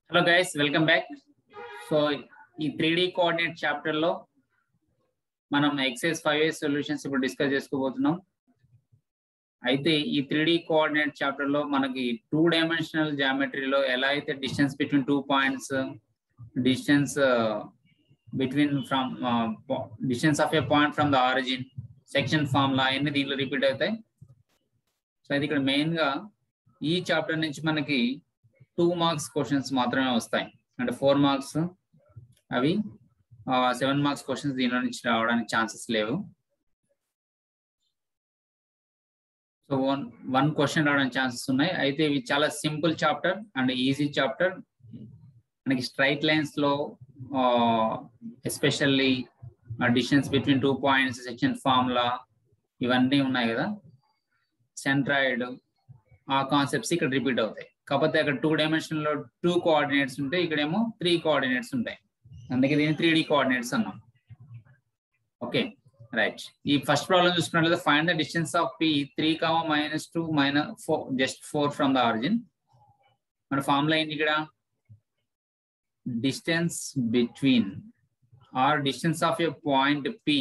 Hello guys welcome back so ఈ three D coordinate chapter లో మనం ఎక్సైజ్ ఫైవ్ ఏ సొల్యూషన్స్ ఇప్పుడు discuss చేసుకోబోతున్నాం అయితే ఈ త్రీ డి కోఆర్డినేట్ చాప్టర్ లో మనకి టూ డైమెన్షనల్ జామెట్రీలో ఎలా అయితే distance between two points distance between from distance of a point from the origin section formula అన్ని దీంట్లో రిపీట్ అవుతాయి సో అది ఇక్కడ మెయిన్ గా ఈ చాప్టర్ నుంచి మనకి టూ మార్క్స్ క్వశ్చన్స్ మాత్రమే వస్తాయి అంటే ఫోర్ మార్క్స్ అవి సెవెన్ మార్క్స్ క్వశ్చన్స్ దీనిలో నుంచి రావడానికి ఛాన్సెస్ లేవు సో వన్ వన్ క్వశ్చన్ రావడానికి ఛాన్సెస్ ఉన్నాయి అయితే ఇవి చాలా simple chapter and easy chapter మనకి స్ట్రైట్ లైన్స్ లో especially distance between two points section formula ఇవన్నీ ఉన్నాయి కదా సెంట్రాయిడ్ ఆ కాన్సెప్ట్స్ ఇక్కడ రిపీట్ అవుతాయి కాకపోతే అక్కడ టూ డైమెన్షన్ లో టూ కోఆర్డినేట్స్ ఉంటాయి ఇక్కడేమో త్రీ కోఆర్డినేట్స్ ఉంటాయి అందుకే దీన్ని త్రీ డి కోఆర్డినేట్స్ అన్నాం ఓకే రైట్ ఈ ఫస్ట్ ప్రాబ్లం చూసుకున్నట్లయితే find the distance of P three comma minus two minus four just four from the origin మన ఫార్ములా ఏంటి ఇక్కడ distance between or distance of a point P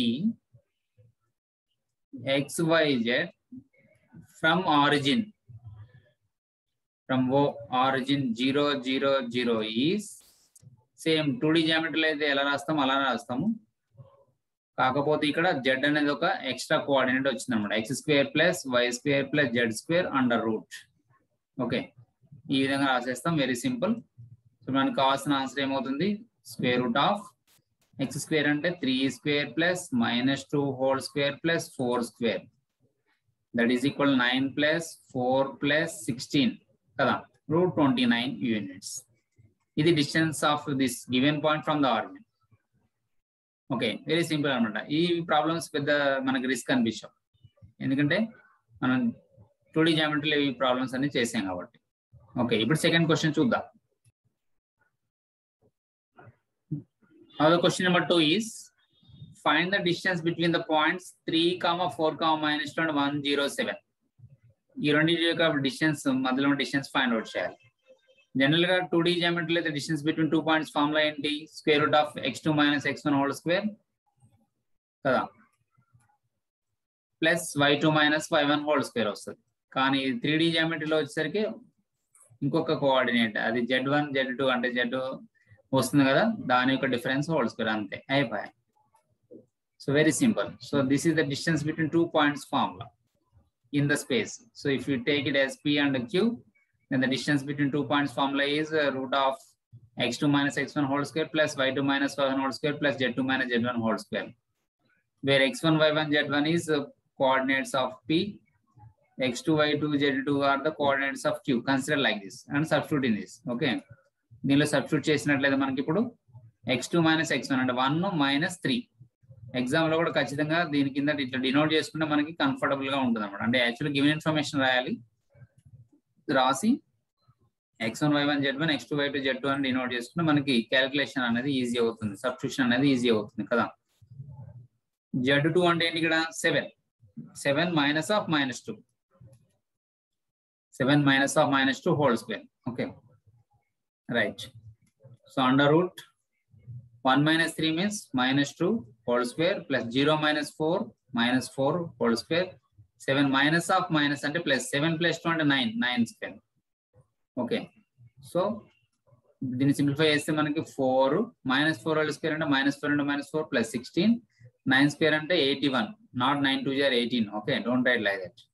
X Y Z from origin from O origin zero zero zero is same two D జామెట్రీలో అయితే ఎలా రాస్తాం అలా రాస్తాము కాకపోతే ఇక్కడ జెడ్ అనేది ఒక ఎక్స్ట్రా కోఆర్డినేట్ వచ్చింది అనమాట X square plus Y square plus Z square under root okay ఈ విధంగా రాసేస్తాం వెరీ సింపుల్ సో మనకు కావాల్సిన ఆన్సర్ ఏమవుతుంది square root of X square అంటే three square plus minus two whole square plus four square that is equal nine plus four plus sixteen కదా root twenty nine units ఇది distance of this given point from the origin okay very simple అనమాట ఈ problems పెద్ద మనకి risk అనిపించాం ఎందుకంటే మనం two D జామెట్రీలో ఈ problems అన్ని చేసాం కాబట్టి ఓకే ఇప్పుడు సెకండ్ క్వశ్చన్ చూద్దాం question number two is find the distance between the points three comma four comma minus two one zero seven ఈ రెండింటి యొక్క డిస్టెన్స్ మధ్యలో డిస్టెన్స్ ఫైండ్ అవుట్ చేయాలి జనరల్ గా టూ డి జామెట్రీలో అయితే distance between two points formula ఏంటి square root of X two minus X one whole square కదా plus why two minus why one whole square వస్తుంది కానీ త్రీ డి జామెట్రీలో వచ్చేసరికి ఇంకొక కోఆర్డినేట్ అది జెడ్ వన్ జెడ్ టూ అంటే జెడ్ వస్తుంది కదా దాని యొక్క డిఫరెన్స్ హోల్ స్క్వేర్ అంతే అయిపోయాయి so very simple so this is the distance between two points formula in the space. So if you take it as P and Q, then the distance between two points formula is uh, root of x2 minus x1 whole square plus y2 minus y1 whole square plus z2 minus z1 whole square. Where x1, y1, z1 is uh, coordinates of P, x2, y2, z2 are the coordinates of Q. Consider like this and substitute in this. Okay. దీనిలో substitute చేసినట్లయితే మనకి ఇప్పుడు X two minus X one అంటే one minus three exam లో కూడా ఖచ్చితంగా దీని కింద ఇట్లా డినోట్ చేసుకుంటే మనకి కంఫర్టబుల్ గా ఉంటుంది అనమాట అంటే యాక్చువల్ గివెన్ ఇన్ఫర్మేషన్ రాయాలి రాసి X one why one Z one X two why two Z two అని డినోట్ చేసుకుంటే మనకి క్యాలిక్యులేషన్ అనేది ఈజీ అవుతుంది సబ్స్టిట్యూషన్ అనేది ఈజీ అవుతుంది కదా జెడ్ టూ అంటే ఏంటి ఇక్కడ seven seven minus of minus two seven minus of minus two whole square okay right so under root 1 minus 3 means minus 2 whole square plus 0 minus 4 minus 4 whole square 7 minus of minus అంటే plus 7 plus 2 అంటే 9 9 square okay so దీన్ని simplify చేస్తే మనకి four minus four whole square అంటే minus four అంటే minus four plus sixteen nine square అంటే eighty one not nine two jar eighteen okay don't write like that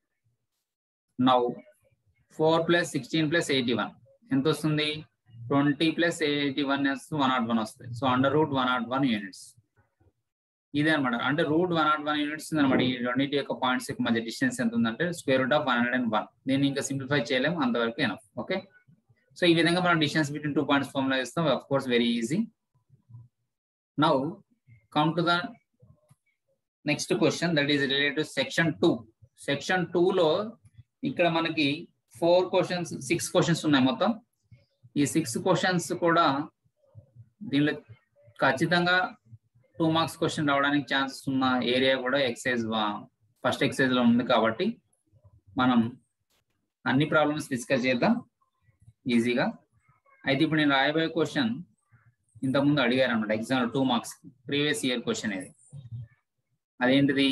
now four plus sixteen plus eighty one ఎంత వస్తుంది twenty plus eighty one one nought one వస్తుంది so under root one nought one units ఇదే అనమాట అంటే root one nought one units అనమాట ఈ రెండింటి యొక్క పాయింట్స్ యొక్క మధ్య డిస్టెన్స్ ఎంత ఉందంటే square root of one hundred and one దీన్ని ఇంకా సింప్లిఫై చేయలేము అంతవరకు ఎనఫ్ ఓకే సో ఈ విధంగా మనం distance between two points formula ఇస్తాం of course very easy now come to the next question that is related to section two section two లో ఇక్కడ మనకి ఫోర్ క్వశ్చన్స్ సిక్స్ క్వశ్చన్స్ ఉన్నాయి మొత్తం ఈ సిక్స్ క్వశ్చన్స్ కూడా దీనిలో ఖచ్చితంగా టూ మార్క్స్ క్వశ్చన్ రావడానికి ఛాన్సెస్ ఉన్న ఏరియా కూడా ఎక్సైజ్ ఫస్ట్ ఎక్సైజ్ లో ఉంది కాబట్టి మనం అన్ని ప్రాబ్లమ్స్ డిస్కస్ చేద్దాం ఈజీగా అయితే ఇప్పుడు నేను రాయబోయే క్వశ్చన్ ఇంతకుముందు అడిగారు అనమాట exam two marks previous year question ఇది అదేంటిది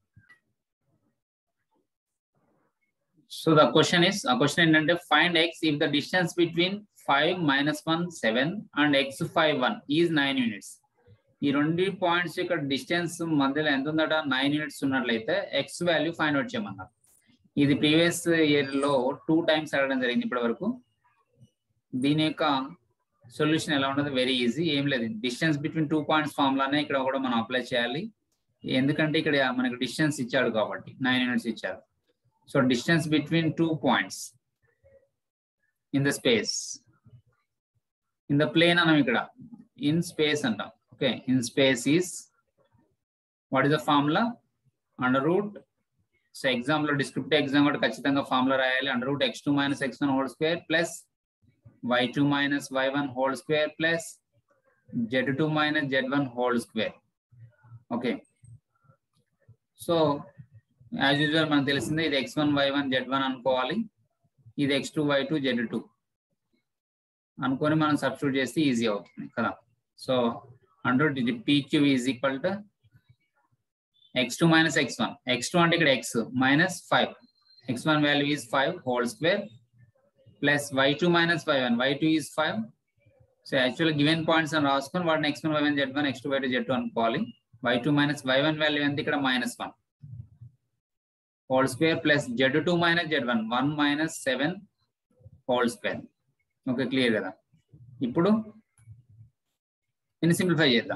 సో ద క్వశ్చన్ ఇస్ ఆ క్వశ్చన్ ఏంటంటే find X if the distance between five minus one seven and X five one is nine units ఈ రెండు పాయింట్స్ ఇక్కడ డిస్టెన్స్ మధ్యలో ఎంత ఉందట నైన్ యూనిట్స్ ఉన్నట్లయితే ఎక్స్ వాల్యూ ఫైండ్ అవుట్ చేయమన్నారు ఇది ప్రీవియస్ ఇయర్ లో టూ టైమ్స్ అడగడం జరిగింది ఇప్పటి వరకు దీని యొక్క సొల్యూషన్ ఎలా ఉండదు వెరీ ఈజీ ఏం లేదు డిస్టెన్స్ బిట్వీన్ టూ పాయింట్స్ ఫార్ములానే ఇక్కడ కూడా మనం అప్లై చేయాలి ఎందుకంటే ఇక్కడ మనకి డిస్టెన్స్ ఇచ్చాడు కాబట్టి నైన్ యూనిట్స్ ఇచ్చారు so distance between two points in the space in the plane అనం ఇక్కడ ఇన్ స్పేస్ అంటాం okay in space is what is the formula under root so exam లో డిస్క్రిప్టివ్ ఎగ్జామ్ కూడా ఖచ్చితంగా ఫార్ములా రాయాలి under root X two minus X one whole square plus why two minus why one whole square plus Z two minus Z one whole square okay so as usual మనకు తెలిసిందే ఇది X one why one Z one అనుకోవాలి ఇది X two why two Z two అనుకొని మనం substitute చేస్తే easy అవుతుంది కదా సో అండర్ ఇది PQ is equal to X two minus X one X two అంటే ఇక్కడ X minus five X one value is five whole square plus why two minus why one why two is five so actual given points అని రాసుకొని వాటిని X one why one Z one X two why two Z two అనుకోవాలి Y two minus why one value ఎంత ఇక్కడ minus one whole square plus Z two minus Z one one minus seven whole square okay clear కదా ఇప్పుడు దీన్ని simplify చేద్దాం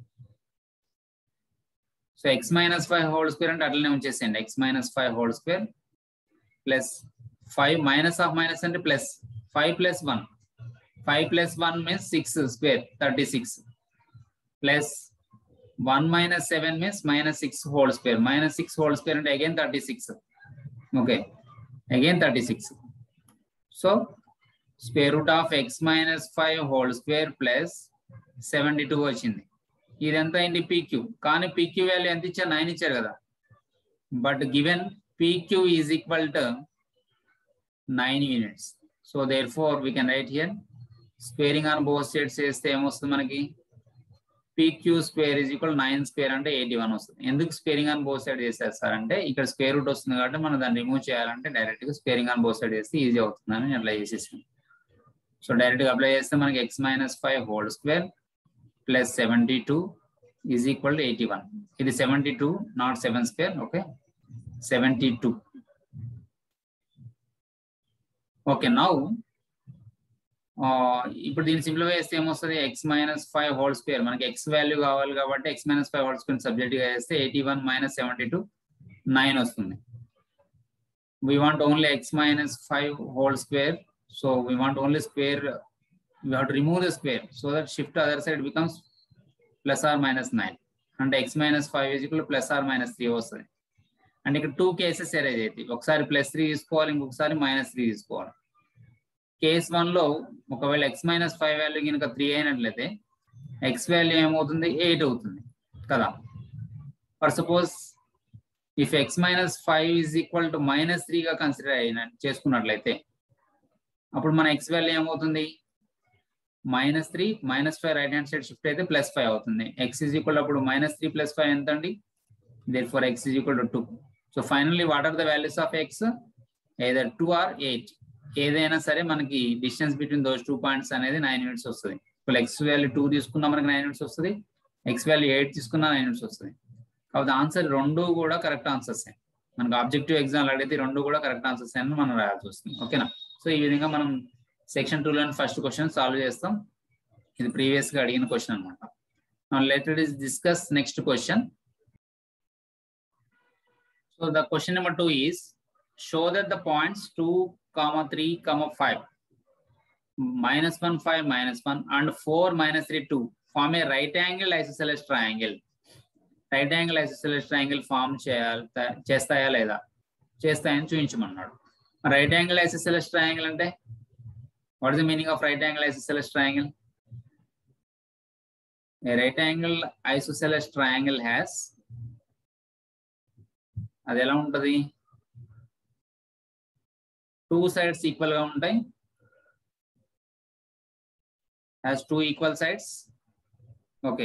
so X minus five whole square అంటే అట్లనే ఉంచేసేయండి X minus five whole square plus five minus of minus అంటే plus five plus one five plus one means six square thirty six plus one minus seven means minus six whole square minus six whole square అంటే again thirty six okay again thirty six so square root of X minus five whole square plus seventy two వచ్చింది ఇదంతా ఏంటి PQ కానీ PQ value ఎంత ఇచ్చారు nine ఇచ్చారు కదా but given PQ is equal to nine units so therefore we can write here squaring on both sides చేస్తే ఏమొస్తుంది మనకి PQ square is equal nine square అంటే ఎయిటీ వన్ వస్తుంది ఎందుకు స్క్వేరింగ్ ఆన్ బోత్ సైడ్ చేస్తారు sir అంటే ఇక్కడ square root వస్తుంది కాబట్టి మనం దాన్ని రిమూవ్ చేయాలంటే డైరెక్ట్ గా స్క్వేరింగ్ ఆన్ బోత్ సైడ్ చేస్తే ఈజీ అవుతుందని అప్లై చేసేసాం సో డైరెక్ట్ గా అప్లై చేస్తే మనకి X minus five whole square plus seventy two is equal to eighty one ఇది seventy two not seven square okay seventy two okay now ఇప్పుడు దీన్ని simplify చేస్తే ఏమొస్తుంది X minus five whole square మనకి X value కావాలి కాబట్టి X minus five whole square subject గా వేస్తే eighty one minus seventy two nine వస్తుంది we want only X minus five whole square so we want only square we have to remove the square so that shift other side becomes plus or minus 9 అంటే X minus five is equal plus or minus three వస్తుంది అంటే ఇక్కడ two cases erase అవుతాయి ఒకసారి plus three తీసుకోవాలి ఇంకొకసారి minus three తీసుకోవాలి case one లో ఒకవేళ ఎక్స్ మైనస్ ఫైవ్ వాల్యూ కనుక త్రీ అయినట్లయితే ఎక్స్ వాల్యూ ఏమవుతుంది ఎయిట్ అవుతుంది కదా for suppose if X minus five is equal to minus త్రీగా కన్సిడర్ అయిన చేసుకున్నట్లయితే అప్పుడు మన ఎక్స్ వాల్యూ ఏమవుతుంది minus three minus five right hand side shift అయితే ప్లస్ ఫైవ్ అవుతుంది ఎక్స్ ఈజ్ ఈక్వల్ అప్పుడు మైనస్ త్రీ ప్లస్ ఫైవ్ ఎంత అండి therefore X is equal to two so finally what are the values of X either two or eight ఏదైనా సరే మనకి distance between those two points అనేది nine units వస్తుంది ఇప్పుడు X value two తీసుకున్నా మనకి నైన్ యూనిట్స్ వస్తుంది X value eight తీసుకున్నా నైన్ యూనిట్స్ వస్తుంది కాబట్టి ఆన్సర్ రెండు కూడా కరెక్ట్ ఆన్సర్స్ మనకి ఆబ్జెక్టివ్ ఎగ్జామ్ అడిగితే రెండు కూడా కరెక్ట్ ఆన్సర్స్ అని మనం రాయాల్సి వస్తుంది ఓకేనా సో ఈ విధంగా మనం సెక్షన్ టూ లోని ఫస్ట్ క్వశ్చన్ సాల్వ్ చేస్తాం ఇది ప్రీవియస్ గా అడిగిన క్వశ్చన్ అనమాట let us discuss next question so the question number two is show that the points two comma three comma five minus one five minus one and four minus three two form a right angle isosceles triangle right angle isosceles triangle form చేయాలి చేస్తాయా లేదా చేస్తాయని చూపించమన్నాడు right angle isosceles triangle అంటే what is the meaning of right angle isosceles triangle a right angle isosceles triangle has అది ఎలా ఉంటది two sides equal గా ఉంటాయి has two equal sides. Okay.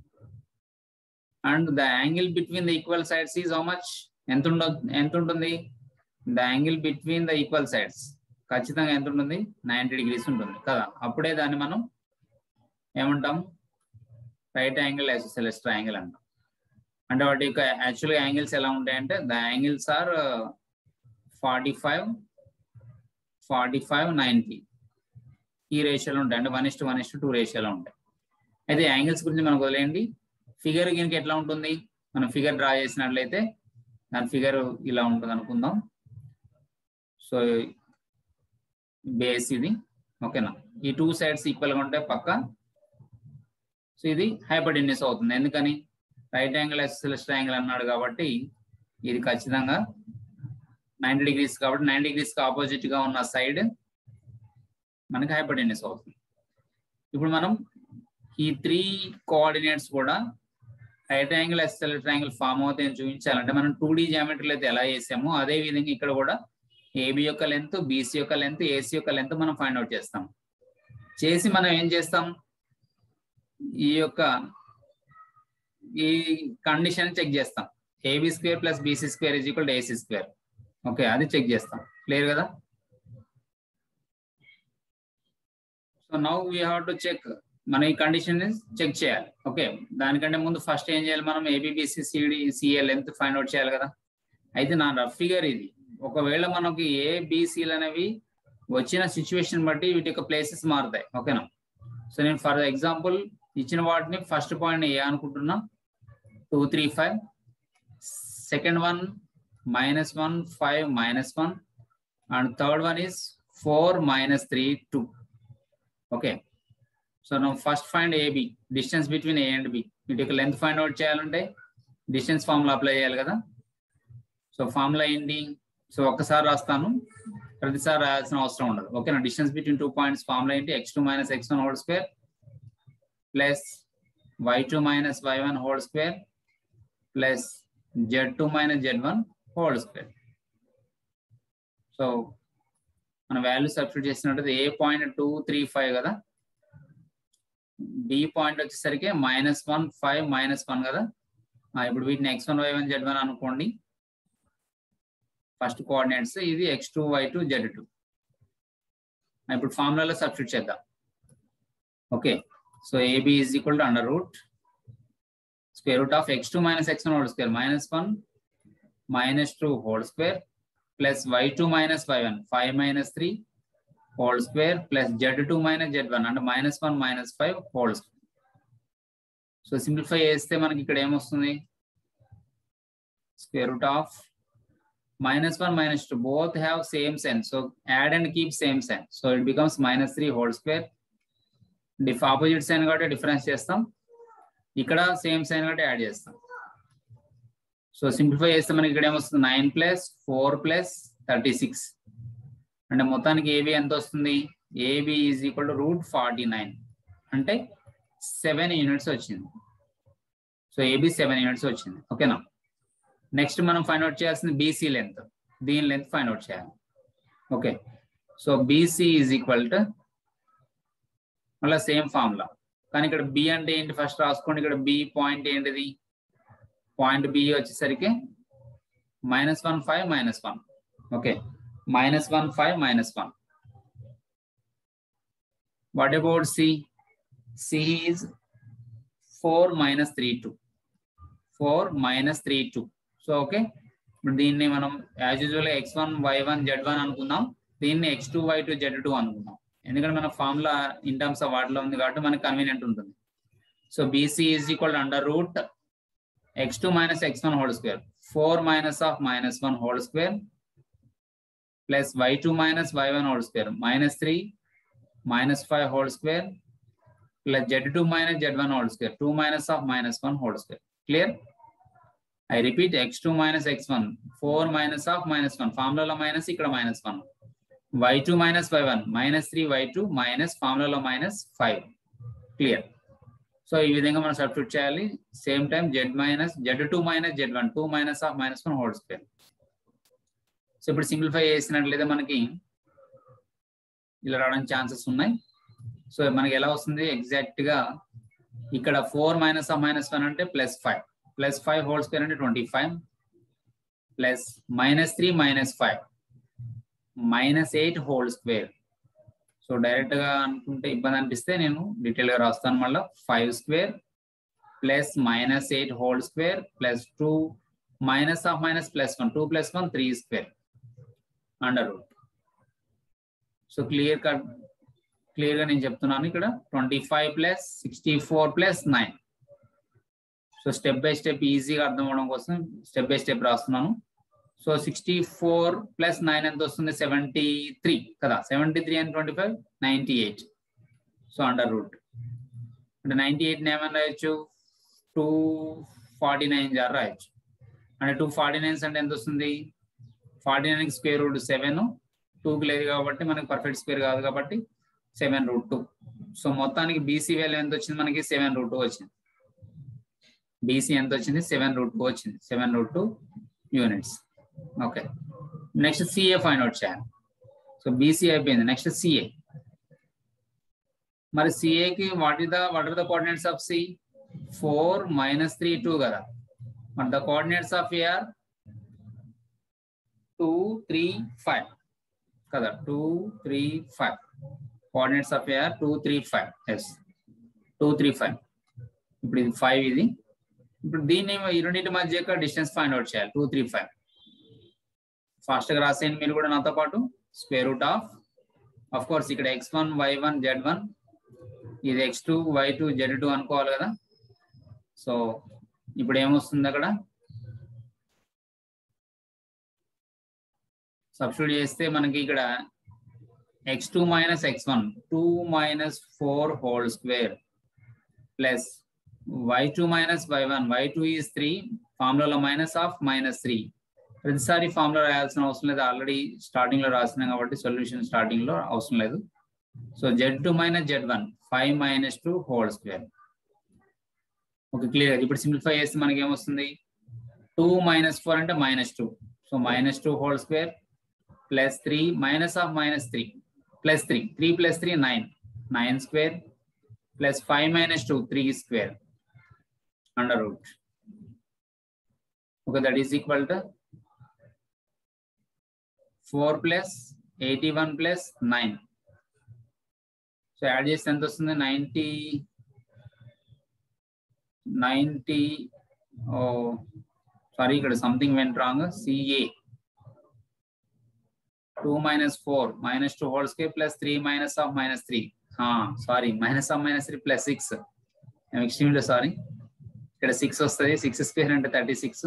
And the angle between the equal sides is how much? ఎంత ఉండ ఎంత ఉంటుంది the angle between the equal sides ఖచ్చితంగా ఎంత ఉంటుంది నైంటీ డిగ్రీస్ ఉంటుంది కదా అప్పుడే దాన్ని మనం ఏమంటాం రైట్ యాంగిల్ ఐసోసెలస్ ట్రయాంగిల్ అంటాం అంటే వాటి యొక్క యాక్చువల్గా యాంగిల్స్ ఎలా ఉంటాయంటే the angles are forty five forty five ninety ఈ రేషియోలో ఉంటాయి అంటే one is to one is to two రేషియోలో ఉంటాయి అయితే యాంగిల్స్ గురించి మనకు వదిలేయండి ఫిగర్ గినకి ఎట్లా ఉంటుంది మనం ఫిగర్ డ్రా చేసినట్లయితే దాని ఫిగర్ ఇలా ఉంటుంది అనుకుందాం సో బేస్ ఇది ఓకేనా ఈ టూ సైడ్స్ ఈక్వల్ గా ఉంటే పక్క సో ఇది హైపర్టెన్యూస్ అవుతుంది ఎందుకని రైట్ యాంగిల్ ఎస్ఎల్ఎస్ యాంగిల్ అన్నాడు కాబట్టి ఇది ఖచ్చితంగా నైన్టీ డిగ్రీస్ కాబట్టి నైన్ డిగ్రీస్ కి ఆపోజిట్ గా ఉన్న సైడ్ మనకి హైపర్టెన్యూస్ అవుతుంది ఇప్పుడు మనం ఈ త్రీ కోఆర్డినేట్స్ కూడా right angle isosceles triangle form అవుతాయని చూపించాలంటే మనం టూ డీ జామెట్రీలో అయితే ఎలా చేసామో అదే విధంగా ఇక్కడ కూడా ఏబి యొక్క లెంత్ బీసీ యొక్క లెంత్ ఏసీ యొక్క లెంత్ మనం ఫైండ్ అవుట్ చేస్తాం చేసి మనం ఏం చేస్తాం ఈ యొక్క ఈ కండిషన్ చెక్ చేస్తాం AB square plus BC square is equal to AC square okay అది చెక్ చేస్తాం క్లియర్ కదా so now we have to check మనం ఈ కండిషన్ చెక్ చేయాలి ఓకే దానికంటే ముందు ఫస్ట్ ఏం చేయాలి మనం AB BC CD CA length find out చేయాలి కదా అయితే నా రఫ్ ఫిగర్ ఇది ఒకవేళ మనకి ఏ బీసీలు అనేవి వచ్చిన సిచ్యువేషన్ బట్టి వీటి యొక్క ప్లేసెస్ మారుతాయి ఓకేనా సో నేను ఫర్ ఎగ్జాంపుల్ ఇచ్చిన వాటిని ఫస్ట్ పాయింట్ ఏ అనుకుంటున్నా two three five second one minus one five minus one and third one is four minus three two okay so మనం first find AB distance between A and B వీటి యొక్క length find out చేయాలంటే distance formula apply చేయాలి కదా so formula ఏంటి so ఒక్కసారి రాస్తాను ప్రతిసారి రాయాల్సిన అవసరం ఉండదు ఓకేనా distance between two points formula ఏంటి x two minus X one whole square plus why two minus why one whole square plus Z two minus Z one whole square so మన value substitute చేసినట్టు A point two three five కదా B point వచ్చేసరికి minus one five minus one కదా ఇప్పుడు వీటిని x one why one Z one అనుకోండి first coordinates ఇది X two why two Z two ఇప్పుడు ఫార్ములాలో సబ్స్టిట్యూట్ చేద్దాం okay so AB is equal to under root square root of X two minus X one whole square minus one minus two whole square plus why two minus why one five minus three whole square plus Z two minus Z one అంటే minus one minus five whole square so simplify చేస్తే మనకి ఇక్కడ ఏమొస్తుంది square root of minus 1 minus 2 both have same sign so add and keep same sign so it becomes minus 3 whole square if opposite sign కాబట్టి difference చేస్తాం ఇక్కడ same sign కాబట్టి add చేస్తాం so simplify చేస్తే మనకి ఇక్కడ ఏమొస్తుంది nine plus four plus thirty six అంటే మొత్తానికి ఏబి ఎంత వస్తుంది AB is equal to root forty nine అంటే సెవెన్ యూనిట్స్ వచ్చింది సో ఏబి సెవెన్ యూనిట్స్ వచ్చింది ఓకేనా నెక్స్ట్ మనం ఫైండ్ అవుట్ చేయాల్సింది బీసీ లెంత్ దీని లెంత్ ఫైండ్ అవుట్ చేయాలి okay so BC is equal to మళ్ళీ సేమ్ ఫార్ములా కానీ ఇక్కడ బి అంటే ఏంటి ఫస్ట్ రాసుకోండి ఇక్కడ బి పాయింట్ ఏంటిది పాయింట్ బి వచ్చేసరికి minus one five minus one okay minus one five minus one what about C C is four minus three two four minus three two so okay ఇప్పుడు దీన్ని మనం as usual x one why one Z one అనుకుందాం దీన్ని x two why two Z two అనుకుందాం ఎందుకంటే మన formula in terms of వాటిలో ఉంది కాబట్టి మనకి కన్వీనియంట్ ఉంటుంది so BC is equal under root X two minus X one whole square four minus of minus one whole square plus why two minus why one whole square minus three minus five whole square plus Z two minus Z one whole square two minus of minus one whole square clear I repeat x2 minus x1, 4 minus of minus 1, formula minus ఇక్కడ minus 1, y2 minus y1, minus 3 y2 minus formula minus 5, clear. So ఈ విధంగా మనం substitute చేయాలి same time z minus z two minus Z one two minus of minus one whole square so ఇప్పుడు simplify చేసినట్లయితే మనకి ఇలా రావడానికి ఛాన్సెస్ ఉన్నాయి సో మనకి ఎలా వస్తుంది ఎగ్జాక్ట్ గా ఇక్కడ ఫోర్ మైనస్ మైనస్ వన్ అంటే plus five plus five whole square అంటే twenty five plus minus three minus five minus eight whole square so direct గా అనుకుంటే ఇబ్బంది అనిపిస్తే నేను డీటెయిల్ గా రాస్తాను మళ్ళీ five square plus minus eight whole square plus two minus of minus plus one two plus one three square under root so clear cut clear గా నేను చెప్తున్నాను ఇక్కడ twenty five plus sixty four plus nine so step by step ఈజీగా అర్థం అవడం కోసం step by step రాస్తున్నాను so sixty four plus nine ఎంత వస్తుంది సెవెంటీ త్రీ కదా seventy three and twenty five ninety eight so under root అంటే ninety eight ఏమని రాయొచ్చు టూ ఫార్టీ నైన్ జార్ రాయొచ్చు అంటే టూ ఫార్టీ నైన్స్ అంటే ఎంత వస్తుంది forty nine square root seven టూకి లేదు కాబట్టి మనకి పర్ఫెక్ట్ స్క్వేర్ కాదు కాబట్టి సెవెన్ రూట్ టూ సో మొత్తానికి బీసీ వాల్యూ ఎంత వచ్చింది మనకి సెవెన్ రూట్ టూ వచ్చింది బీసీ ఎంత వచ్చింది సెవెన్ రూట్ టూ వచ్చింది seven root two units okay next CA find out చేయాలి సో బీసీ అయిపోయింది నెక్స్ట్ సిఏ మరి సిఏకి what is the what are the coordinates of C four minus three two కదా మరి the coordinates of A are two three five కదా two three five coordinates of A are two three five as two three five ఇప్పుడు ఇది five ఇది ఇప్పుడు దీన్ని ఈ రెండింటి మధ్య యొక్క డిస్టెన్స్ ఫైండ్ అవుట్ చేయాలి టూ త్రీ ఫైవ్ ఫాస్ట్ గా రాసేయండి మీరు కూడా నాతో పాటు square root of of course ఇక్కడ x one why one Z one ఇది X two why two Z two అనుకోవాలి కదా సో ఇప్పుడు ఏమొస్తుంది అక్కడ సబ్స్టిట్యూట్ చేస్తే మనకి ఇక్కడ x two minus X one two minus four whole square plus why two minus why one why two is three ఫార్ములాలో మైనస్ ఆఫ్ మైనస్ త్రీ ప్రతిసారి ఫార్ములా రాయాల్సిన అవసరం లేదు ఆల్రెడీ స్టార్టింగ్ లో రాసినాం కాబట్టి సొల్యూషన్ స్టార్టింగ్ లో అవసరం లేదు so z two minus Z one five minus two whole square okay clear ఇప్పుడు సింప్లిఫై చేస్తే మనకి ఏమొస్తుంది టూ మైనస్ ఫోర్ అంటే minus two so minus two whole square plus three minus of minus three plus three three plus three nine nine square plus five minus two three square under root okay that is equal to four plus eighty one plus nine so add చేస్తే ఎంత వస్తుంది ninety ninety sorry ఇక్కడ something went wrong CA two minus four minus two whole square plus three minus of minus three sorry minus of minus three plus six extremely sorry ఇక్కడ six వస్తుంది six square అంటే thirty six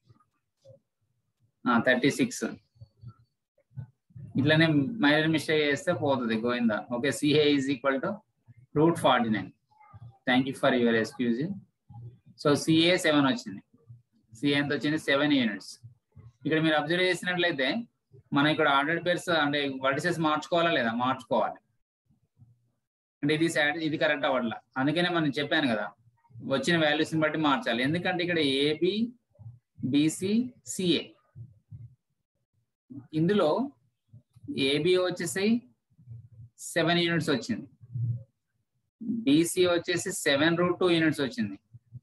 thirty six ఇట్లానే minor mistake చేస్తే పోతుంది గోయిందా okay CA is equal to root forty nine thank you for your excuse so CA seven వచ్చింది CA ఎంత వచ్చింది సెవెన్ యూనిట్స్ ఇక్కడ మీరు అబ్జర్వ్ చేసినట్లయితే మనం ఇక్కడ ఆర్డర్ పేర్స్ అంటే వర్టిసెస్ మార్చుకోవాలా లేదా మార్చుకోవాలి అంటే ఇది సాడ్ ఇది కరెక్ట్ అవ్వట్లా అందుకనే మనం చెప్పాను కదా వచ్చిన వాల్యూస్ని బట్టి మార్చాలి ఎందుకంటే ఇక్కడ ఏబి బిసి సిఏ ఇందులో ఏబి వచ్చేసి సెవెన్ యూనిట్స్ వచ్చింది బీసీ వచ్చేసి సెవెన్ రూట్ టూ యూనిట్స్ వచ్చింది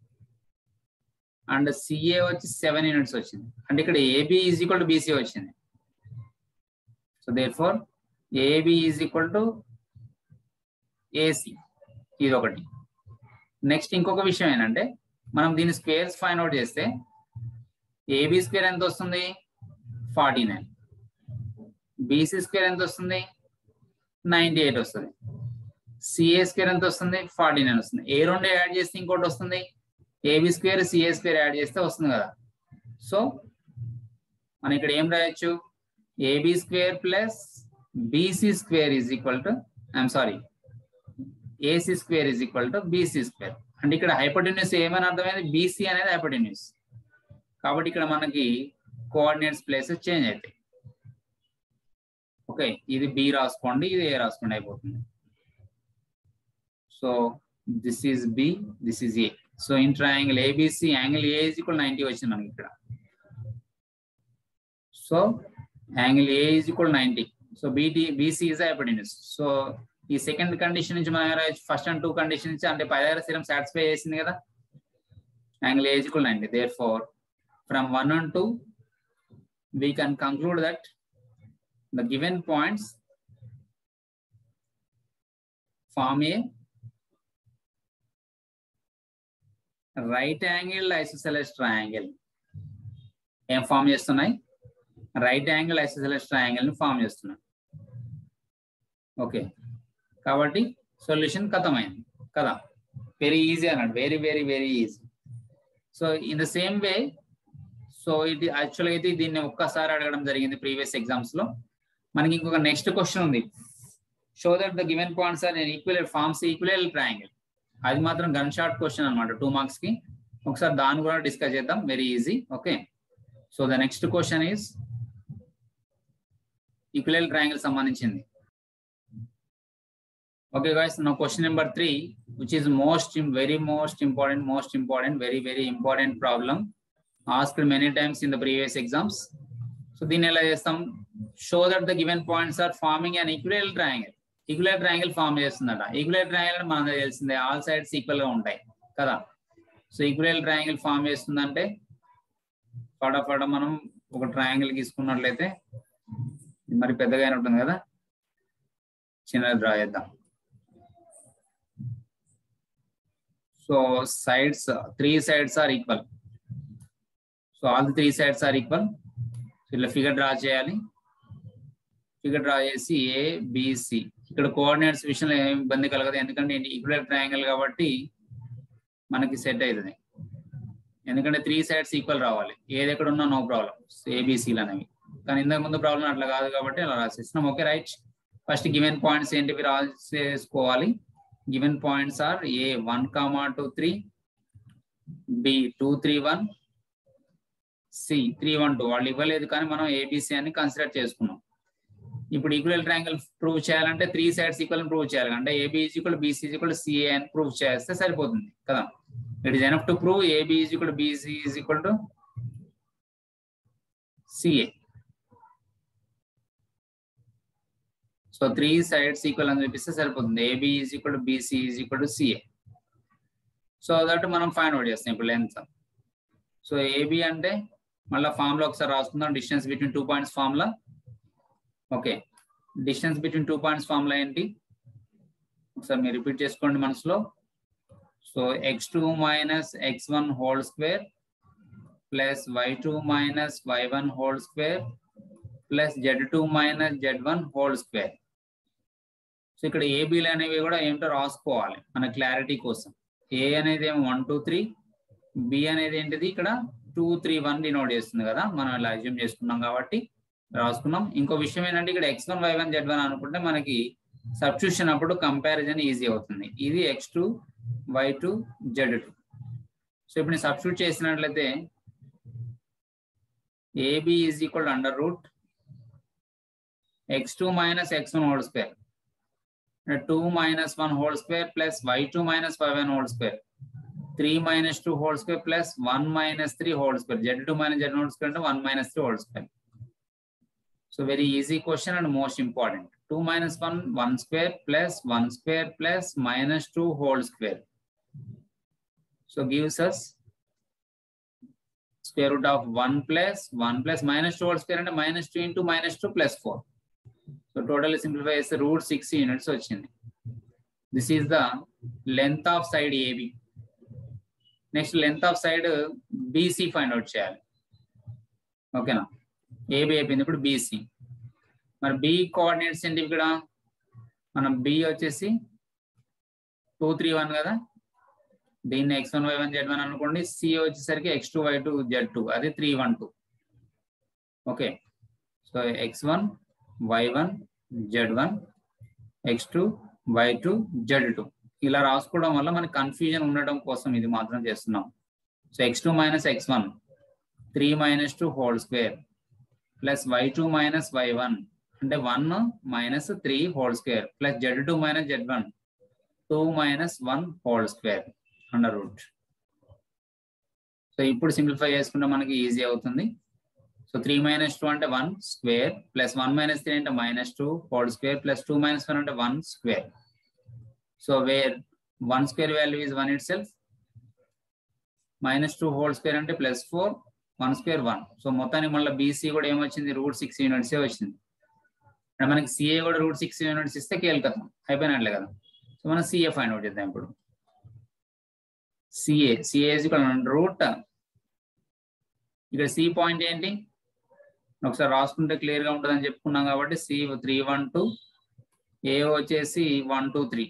అండ్ సిఏ వచ్చి సెవెన్ యూనిట్స్ వచ్చింది అంటే ఇక్కడ AB is equal to BC వచ్చింది so therefore AB is equal to AC ఇది ఒకటి నెక్స్ట్ ఇంకొక విషయం ఏంటంటే మనం దీని స్క్వేర్స్ ఫైండ్ అవుట్ చేస్తే ఏబి స్క్వేర్ ఎంత వస్తుంది ఫార్టీ నైన్ బీసీ స్క్వేర్ ఎంత వస్తుంది నైన్టీ ఎయిట్ వస్తుంది సిఏ స్క్వేర్ ఎంత వస్తుంది ఫార్టీ నైన్ వస్తుంది ఏ రెండు యాడ్ చేస్తే ఇంకోటి వస్తుంది AB square CA square add చేస్తే వస్తుంది కదా సో మనం ఇక్కడ ఏం రాయొచ్చు AB square plus BC square is equal to I'm sorry AC square is equal to BC square అంటే ఇక్కడ హైపోటెన్యూస్ ఏమని అర్థమైంది బీసీ అనేది హైపోటెన్యూస్ కాబట్టి ఇక్కడ మనకి కోఆర్డినేట్స్ ప్లేసెస్ చేంజ్ అవుతాయి ఓకే ఇది బి రాసుకోండి ఇది ఏ రాసుకోండి అయిపోతుంది so this is B this is A so in triangle ABC angle A is equal ninety వచ్చింది మనకి ఇక్కడ so angle A is equal ninety so BT BC is hypotenuse so ఈ second condition నుంచి మన first and two condition నుంచి అంటే పైదాగర స్థిరం satisfy చేసింది కదా angle A equal ninety therefore from one and two we can conclude that the given points form a right angled isosceles triangle ఏం form చేస్తున్నాయి right angle isosceles triangle ని form చేస్తున్నాయి okay కాబట్టి solution కథమైంది కదా very easy అన్నాడు very very very easy so in the same way so ఇది యాక్చువల్గా అయితే దీన్ని ఒక్కసారి అడగడం జరిగింది ప్రీవియస్ ఎగ్జామ్స్ లో మనకి ఇంకొక నెక్స్ట్ క్వశ్చన్ ఉంది show that the given points are equal forms equal triangle అది మాత్రం గన్ షార్ట్ క్వశ్చన్ అనమాట టూ మార్క్స్ కి ఒకసారి దాన్ని కూడా డిస్కస్ చేద్దాం very easy okay so the next question is equal triangle సంబంధించింది ఓకే గాయస్ నా question number three which is most very most important most important very very important problem asked many times in the previous exams. So దీన్ని ఎలా చేస్తాం show that the given points are forming an equal triangle equal triangle form చేస్తుందట equal triangle మనకు తెలిసిందే all sides equal గా ఉంటాయి కదా so equal triangle form చేస్తుందంటే ఫటాఫట మనం ఒక ట్రయాంగిల్ తీసుకున్నట్లయితే మరి పెద్దగా ఉంటుంది కదా చిన్నది డ్రా చేద్దాం so sides three sides are equal so all the three sides are equal so ఇట్లా ఫిగర్ డ్రా చేయాలి ఫిగర్ డ్రా చేసి ఏ బిసి ఇక్కడ కోఆర్డినేట్స్ విషయంలో ఏం ఇబ్బంది కలగదు ఎందుకంటే ఈక్వల్ ట్రయాంగిల్ కాబట్టి మనకి సెట్ అవుతుంది ఎందుకంటే త్రీ సైడ్స్ ఈక్వల్ రావాలి ఏది ఎక్కడ ఉన్నా నో ప్రాబ్లం ఏబిసిలు అనేవి కానీ ఇంతకు ముందు ప్రాబ్లం అట్లా కాదు కాబట్టి అలా రాసేస్తున్నాం okay right first given points ఏంటివి రాసేసుకోవాలి given points are A one comma two three B two three one C three one two వాళ్ళు ఇవ్వలేదు కానీ మనం ఏబిసి అని కన్సిడర్ చేసుకున్నాం ఇప్పుడు ఈక్వల్ ట్రయాంగిల్ ప్రూవ్ చేయాలంటే త్రీ సైడ్స్ ఈక్వల్ ప్రూవ్ చేయాలి అంటే AB is equal BC is equal CA అని ప్రూవ్ చేస్తే సరిపోతుంది కదా it is enough to prove AB is equal BC is equal to CA so three sides equal అని చూపిస్తే సరిపోతుంది AB is equal to BC is equal to CA so that మనం find out చేస్తాం ఇప్పుడు length so AB అంటే మళ్ళీ form లో ఒకసారి రాసుకుందాం distance between two points form లా okay distance between two points form లా ఏంటి ఒకసారి మీరు రిపీట్ చేసుకోండి మనసులో so x two minus X one whole square plus why two minus why one whole square plus Z two minus Z one whole square so ఇక్కడ ఏబీలు అనేవి కూడా ఏమిటో రాసుకోవాలి మన క్లారిటీ కోసం ఏ అనేది ఏమో వన్ టూ త్రీ బి అనేది ఏంటిది ఇక్కడ టూ త్రీ వన్ డినోట్ చేస్తుంది కదా మనం ఇలా అజ్యూమ్ చేసుకున్నాం కాబట్టి రాసుకున్నాం ఇంకో విషయం ఏంటంటే ఇక్కడ x one why one Z one అనుకుంటే మనకి సబ్స్టిట్యూషన్ అప్పుడు కంపారిజన్ ఈజీ అవుతుంది ఇది X two why two Z two so ఇప్పుడు నేను సబ్స్టిట్యూట్ చేసినట్లయితే AB is equal under root X two minus X one whole square two minus one whole square plus why two minus why one whole square three minus two whole square plus one minus three whole square z two minus z whole square అంటే one minus three whole square so very easy question and most important two minus one one square plus one square plus minus two whole square so gives us square root of one plus one plus minus two whole square అంటే minus two into minus two plus four so total simplify చేస్తే root six units వచ్చింది this is the length of side AB next length of side BC find out చేయాలి ఓకేనా AB అయిపోయింది ఇప్పుడు BC మరి B coordinates ఏంటి ఇక్కడ మనం బి వచ్చేసి టూ త్రీ వన్ కదా దీన్ని x one why one Z one అనుకోండి సి వచ్చేసరికి x two why two Z two అది three one two okay so x one why one Z one X two why two Z two ఇలా రాసుకోవడం వల్ల మనకి confusion ఉండడం కోసం ఇది మాత్రం చేస్తున్నాం so x two minus X one three minus two whole square plus why two minus why one అంటే one minus three whole square plus Z two minus Z one two minus one whole square under root so ఇప్పుడు simplify చేసుకుంటే మనకి easy అవుతుంది so three minus two అంటే one square plus one minus three అంటే minus two whole square plus two minus one అంటే one square so where one square value is one itself minus two whole square అంటే plus four one square one so మొత్తానికి మళ్ళీ BC కూడా ఏమొచ్చింది route six units వచ్చింది అంటే మనకి CA కూడా రూట్ సిక్స్ యూనిట్స్ ఇస్తే కేల్కతాం అయిపోయినట్లే కదా సో మనం సిఏ ఫైండ్ అవుట్ చేద్దాం ఇప్పుడు సిఏ సిఏ రూట్ ఇక్కడ సి పాయింట్ ఏంటి ఒకసారి రాసుకుంటే క్లియర్ గా ఉంటుందని చెప్పుకున్నాం కాబట్టి C three one two A వచ్చేసి వన్ టూ త్రీ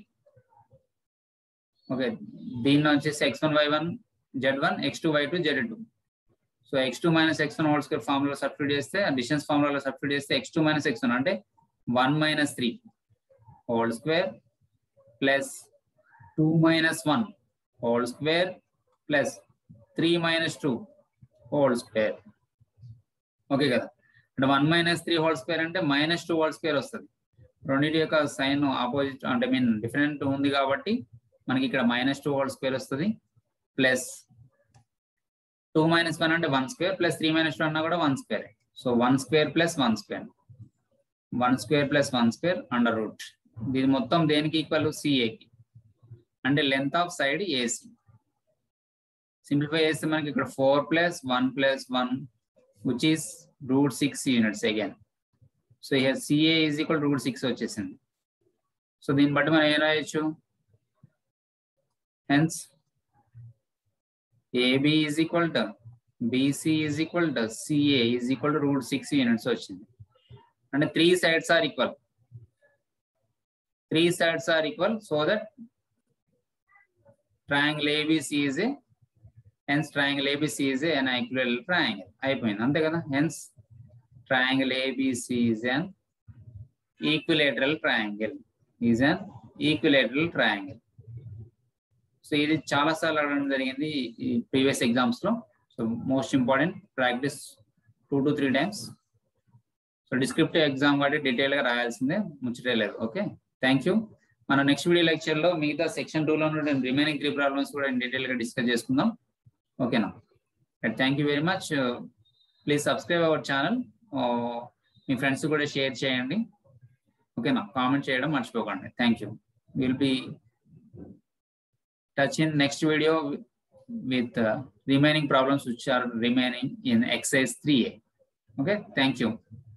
ఓకే దీన్ని వచ్చేసి x one why one Z one X two why two Z two so x two minus X one whole square formula substitute చేస్తే distance ఫార్ములాలో substitute చేస్తే x two minus X one అంటే one minus three whole square plus two minus one whole square plus three minus two whole square okay కదా అంటే one minus three whole square అంటే minus two whole square వస్తుంది రెండింటి యొక్క sign opposite అంటే mean different ఉంది కాబట్టి మనకి ఇక్కడ మైనస్ టూ హోల్ స్క్వేర్ వస్తుంది ప్లస్ టూ మైనస్ వన్ అంటే one square plus three minus two అన్నా కూడా one square so one square plus one square one square plus one square under root దీని మొత్తం దేనికి ఈక్వల్ సిఏకి అంటే length of side AC simplify చేస్తే మనకి ఇక్కడ four plus one plus one which is root six units again so ఇక CA is equal root six వచ్చేసింది సో దీన్ని బట్టి మనం ఏం రాయొచ్చు hence AB is equal to BC is equal to CA is equal to root six units వచ్చింది అంటే three sides are equal three sides are equal so that triangle ABC is a hence triangle ABC is a an equal triangle అయిపోయింది అంతే కదా hence triangle ABC is an equilateral triangle is an equilateral triangle so ఇది చాలా సార్లు అడగడం జరిగింది ఈ previous exams లో so most important practice two to three times so descriptive exam కాబట్టి డీటెయిల్ గా రాయాల్సిందే ముచ్చటే లేదు ఓకే థ్యాంక్ యూ మన నెక్స్ట్ వీడియో లెక్చర్ లో మిగతా సెక్షన్ టూ లో ఉన్న రిమైనింగ్ త్రీ ప్రాబ్లమ్స్ కూడా డీటెయిల్ గా డిస్కస్ చేసుకుందాం ఓకేనా thank you very much please subscribe our channel మీ ఫ్రెండ్స్ కూడా షేర్ చేయండి ఓకేనా కామెంట్ చేయడం మర్చిపోకండి thank you will be touch in next video with uh, remaining problems which are remaining in exercise 3a okay thank you